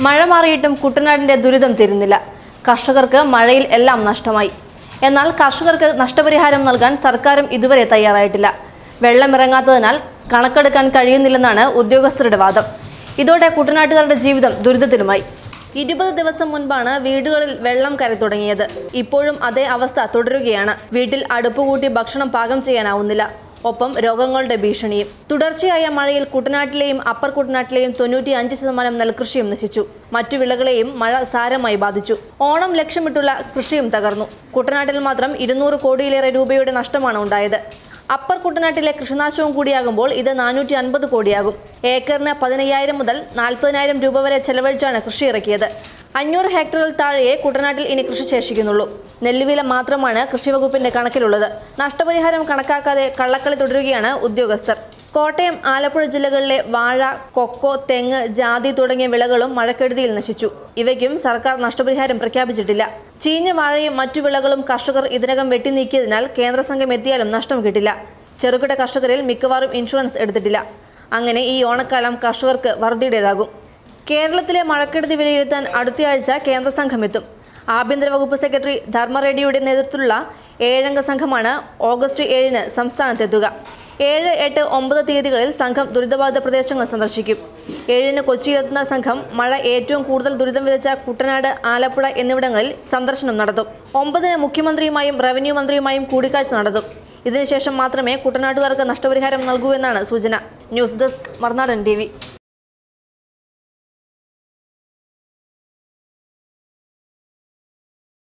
മഴ മാറിയിട്ടും കുട്ടനാടിന്റെ ദുരിതം തീരുന്നില്ല കർഷകർക്ക് മഴയിൽ എല്ലാം നഷ്ടമായി എന്നാൽ കർഷകർക്ക് നഷ്ടപരിഹാരം നൽകാൻ സർക്കാരും ഇതുവരെ തയ്യാറായിട്ടില്ല വെള്ളമിറങ്ങാത്തതിനാൽ കണക്കെടുക്കാൻ കഴിയുന്നില്ലെന്നാണ് ഉദ്യോഗസ്ഥരുടെ വാദം ഇതോടെ കുട്ടനാട്ടുകാരുടെ ജീവിതം ദുരിതത്തിലുമായി ഇരുപത് ദിവസം മുൻപാണ് വീടുകളിൽ വെള്ളം കയറി തുടങ്ങിയത് ഇപ്പോഴും അതേ അവസ്ഥ തുടരുകയാണ് വീട്ടിൽ അടുപ്പുകൂട്ടി ഭക്ഷണം പാകം ചെയ്യാനാവുന്നില്ല ഒപ്പം രോഗങ്ങളുടെ ഭീഷണിയും തുടർച്ചയായ മഴയിൽ കുട്ടനാട്ടിലെയും അപ്പർ കുട്ടനാട്ടിലെയും തൊണ്ണൂറ്റി അഞ്ച് ശതമാനം നെൽകൃഷിയും നശിച്ചു മറ്റു വിളകളെയും മഴ സാരമായി ബാധിച്ചു ഓണം ലക്ഷ്യമിട്ടുള്ള കൃഷിയും തകർന്നു കുട്ടനാട്ടിൽ മാത്രം ഇരുന്നൂറ് കോടിയിലേറെ രൂപയുടെ നഷ്ടമാണ് ഉണ്ടായത് അപ്പർ കുട്ടനാട്ടിലെ കൃഷിനാശവും കൂടിയാകുമ്പോൾ ഇത് നാനൂറ്റി അൻപത് കോടിയാകും ഏക്കറിന് പതിനയ്യായിരം മുതൽ നാൽപ്പതിനായിരം രൂപ വരെ ചെലവഴിച്ചാണ് കൃഷി ഇറക്കിയത് അഞ്ഞൂറ് ഹെക്ടറിൽ താഴെയേ കുട്ടനാട്ടിൽ ഇനി കൃഷി ശേഷിക്കുന്നുള്ളൂ നെല്ലുവില മാത്രമാണ് കൃഷിവകുപ്പിന്റെ കണക്കിലുള്ളത് നഷ്ടപരിഹാരം കണക്കാക്കാതെ കള്ളക്കളി തുടരുകയാണ് ഉദ്യോഗസ്ഥർ കോട്ടയം ആലപ്പുഴ ജില്ലകളിലെ വാഴ കൊക്കോ തെങ്ങ് ജാതി തുടങ്ങിയ വിളകളും മഴക്കെടുതിയിൽ നശിച്ചു ഇവയ്ക്കും സർക്കാർ നഷ്ടപരിഹാരം പ്രഖ്യാപിച്ചിട്ടില്ല ചീഞ്ഞ വാഴയും മറ്റു വിളകളും കർഷകർ ഇതിനകം വെട്ടിനീക്കിയതിനാൽ കേന്ദ്ര സംഘം എത്തിയാലും നഷ്ടം കിട്ടില്ല ചെറുകിട കർഷകരിൽ മിക്കവാറും ഇൻഷുറൻസ് എടുത്തിട്ടില്ല അങ്ങനെ ഈ ഓണക്കാലം കർഷകർക്ക് വറുതിയുടേതാകും കേരളത്തിലെ മഴക്കെടുതി വിലയിരുത്താൻ അടുത്തയാഴ്ച കേന്ദ്ര സംഘം എത്തും ആഭ്യന്തര വകുപ്പ് സെക്രട്ടറി ധർമ്മ റെഡ്ഡിയുടെ നേതൃത്വത്തിലുള്ള ഏഴംഗ സംഘമാണ് ഓഗസ്റ്റ് ഏഴിന് സംസ്ഥാനത്തെത്തുക ഏഴ് എട്ട് ഒമ്പത് തീയതികളിൽ സംഘം ദുരിതബാധിത പ്രദേശങ്ങൾ സന്ദർശിക്കും ഏഴിന് കൊച്ചിയിലെത്തുന്ന സംഘം മഴ ഏറ്റവും കൂടുതൽ ദുരിതം വിതച്ച കുട്ടനാട് ആലപ്പുഴ എന്നിവിടങ്ങളിൽ സന്ദർശനം നടത്തും ഒമ്പതിന് മുഖ്യമന്ത്രിയുമായും റവന്യൂ മന്ത്രിയുമായും കൂടിക്കാഴ്ച നടത്തും ഇതിനുശേഷം മാത്രമേ കുട്ടനാട്ടുകാർക്ക് നഷ്ടപരിഹാരം നൽകൂ എന്നാണ് സൂചന ന്യൂസ് ഡെസ്ക് മറുനാടൻ ടി